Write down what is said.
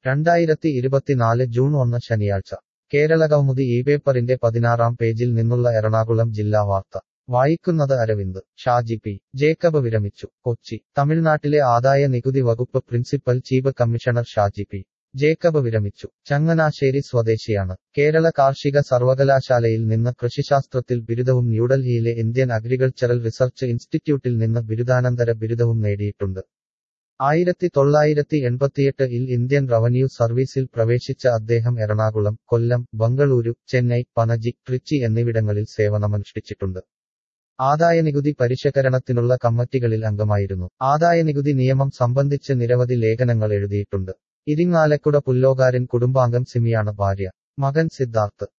രണ്ടായിരത്തി ഇരുപത്തിനാല് ജൂൺ ഒന്ന് ശനിയാഴ്ച കേരളകൗമുദി ഈ പേപ്പറിന്റെ പതിനാറാം പേജിൽ നിന്നുള്ള എറണാകുളം ജില്ലാ വാർത്ത വായിക്കുന്നത് അരവിന്ദ് ഷാജി പി ജേക്കബ് വിരമിച്ചു കൊച്ചി തമിഴ്നാട്ടിലെ ആദായ നികുതി വകുപ്പ് principal chief commissioner Shaji P Jacob വിരമിച്ചു ചങ്ങനാശ്ശേരി സ്വദേശിയാണ് കേരള കാർഷിക സർവകലാശാലയിൽ നിന്ന് കൃഷിശാസ്ത്രത്തിൽ ബിരുദവും ന്യൂഡൽഹിയിലെ ഇന്ത്യൻ അഗ്രികൾച്ചറൽ റിസർച്ച് ഇൻസ്റ്റിറ്റ്യൂട്ടിൽ നിന്ന് ബിരുദാനന്തര ബിരുദവും നേടിയിട്ടുണ്ട് ആയിരത്തി തൊള്ളായിരത്തി എൺപത്തിയെട്ട് ഇൽ ഇന്ത്യൻ റവന്യൂ സർവീസിൽ പ്രവേശിച്ച അദ്ദേഹം എറണാകുളം കൊല്ലം ബംഗളൂരു ചെന്നൈ പനജി ട്രിച്ചി എന്നിവിടങ്ങളിൽ സേവനമനുഷ്ഠിച്ചിട്ടുണ്ട് ആദായനികുതി പരിഷ്കരണത്തിനുള്ള കമ്മിറ്റികളിൽ അംഗമായിരുന്നു ആദായനികുതി നിയമം സംബന്ധിച്ച് നിരവധി ലേഖനങ്ങൾ എഴുതിയിട്ടുണ്ട് ഇരിങ്ങാലക്കുട പുല്ലോകാരൻ കുടുംബാംഗം സിമിയാണ് ഭാര്യ മകൻ സിദ്ധാർത്ഥ്